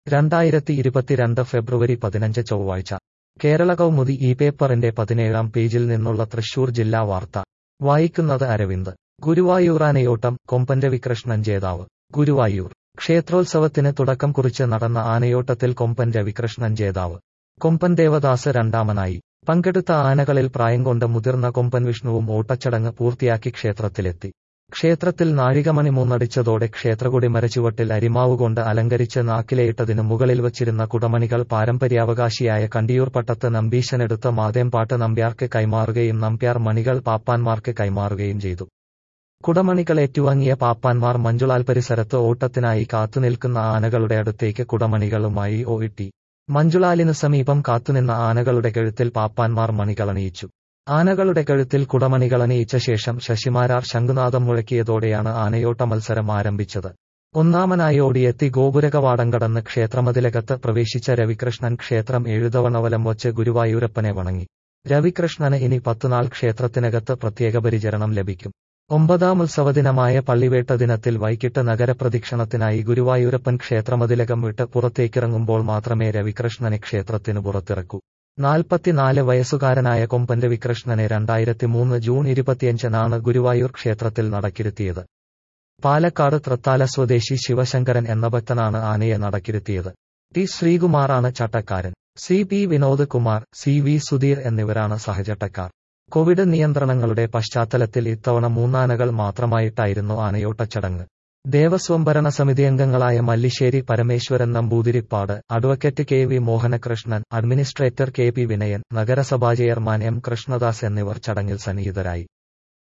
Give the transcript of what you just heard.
രണ്ടായിരത്തി ഇരുപത്തിരണ്ട് ഫെബ്രുവരി പതിനഞ്ച് ചൊവ്വാഴ്ച കേരള കൗമുദി ഈ പേപ്പറിന്റെ പതിനേഴാം പേജിൽ നിന്നുള്ള തൃശൂർ ജില്ലാ വാർത്ത വായിക്കുന്നത് അരവിന്ദ് ഗുരുവായൂരാനയോട്ടം കൊമ്പൻ രവികൃഷ്ണൻ ജേതാവ് ഗുരുവായൂർ ക്ഷേത്രോത്സവത്തിന് തുടക്കം കുറിച്ച് നടന്ന ആനയോട്ടത്തിൽ കൊമ്പൻ രവികൃഷ്ണൻ ജേതാവ് കൊമ്പൻ ദേവദാസ് രണ്ടാമനായി പങ്കെടുത്ത ആനകളിൽ പ്രായം കൊണ്ട് മുതിർന്ന കൊമ്പൻ വിഷ്ണുവും ഓട്ടച്ചടങ്ങ് പൂർത്തിയാക്കി ക്ഷേത്രത്തിലെത്തി ക്ഷേത്രത്തിൽ നാഴികമണി മൂന്നടിച്ചതോടെ ക്ഷേത്രകുടി മരച്ചുവട്ടിൽ അരിമാവുകൊണ്ട് അലങ്കരിച്ച് നാക്കിലയിട്ടതിനു മുകളിൽ വച്ചിരുന്ന കുടമണികൾ പാരമ്പര്യാവകാശിയായ കണ്ടിയൂർ പട്ടത്ത് നമ്പീശനെടുത്ത മാതേംപാട്ട് നമ്പ്യാർക്ക് കൈമാറുകയും നമ്പ്യാർ മണികൾ പാപ്പാന്മാർക്ക് കൈമാറുകയും ചെയ്തു കുടമണികൾ ഏറ്റുവാങ്ങിയ പാപ്പാന്മാർ മഞ്ജുളാൽ പരിസരത്ത് ഓട്ടത്തിനായി കാത്തുനിൽക്കുന്ന ആനകളുടെ അടുത്തേക്ക് കുടമണികളുമായി ഓയിട്ടി മഞ്ജുളാലിനു സമീപം കാത്തുനിന്ന ആനകളുടെ കഴുത്തിൽ പാപ്പാന്മാർ മണികളണിയിച്ചു ആനകളുടെ കഴുത്തിൽ കുടമണികളണിയിച്ച ശേഷം ശശിമാരാർ ശംഖുനാഥം മുഴക്കിയതോടെയാണ് ആനയോട്ട മത്സരം ആരംഭിച്ചത് ഒന്നാമനായി ഓടിയെത്തി ഗോപുരകവാടം കടന്ന് ക്ഷേത്രമതിലകത്ത് പ്രവേശിച്ച രവികൃഷ്ണൻ ക്ഷേത്രം എഴുതവണവലം വച്ച് ഗുരുവായൂരപ്പനെ വണങ്ങി രവികൃഷ്ണന് ഇനി പത്തുനാൾ ക്ഷേത്രത്തിനകത്ത് പ്രത്യേക പരിചരണം ലഭിക്കും ഒമ്പതാം ഉത്സവദിനമായ പള്ളിവേട്ട ദിനത്തിൽ വൈകിട്ട് നഗരപ്രദക്ഷിണത്തിനായി ഗുരുവായൂരപ്പൻ ക്ഷേത്രമതിലകം വിട്ട് പുറത്തേക്കിറങ്ങുമ്പോൾ മാത്രമേ രവികൃഷ്ണനെ ക്ഷേത്രത്തിനു പുറത്തിറക്കൂ നാൽപ്പത്തിനാല് വയസ്സുകാരനായ കൊമ്പൻ രവികൃഷ്ണനെ രണ്ടായിരത്തി മൂന്ന് ജൂൺ ഇരുപത്തിയഞ്ചിനാണ് ഗുരുവായൂർ ക്ഷേത്രത്തിൽ നടക്കിരുത്തിയത് പാലക്കാട് തൃത്താല സ്വദേശി ശിവശങ്കരൻ എന്ന ഭക്തനാണ് ആനയെ നടക്കിരുത്തിയത് ടി ശ്രീകുമാറാണ് ചട്ടക്കാരൻ C P Vinod Kumar C V Sudheer എന്നിവരാണ് സഹചട്ടക്കാർ കോവിഡ് നിയന്ത്രണങ്ങളുടെ പശ്ചാത്തലത്തിൽ ഇത്തവണ മൂന്നാനകൾ മാത്രമായിട്ടായിരുന്നു ആനയോട്ട ചടങ്ങ് ദേവസ്വം ഭരണസമിതി അംഗങ്ങളായ Mallissery Parameswaran Namboothiripad advocate K V Mohanakrishnan administrator K P Vinayan നഗരസഭാ ചെയർമാൻ എം കൃഷ്ണദാസ് എന്നിവർ ചടങ്ങിൽ സന്നിഹിതരായി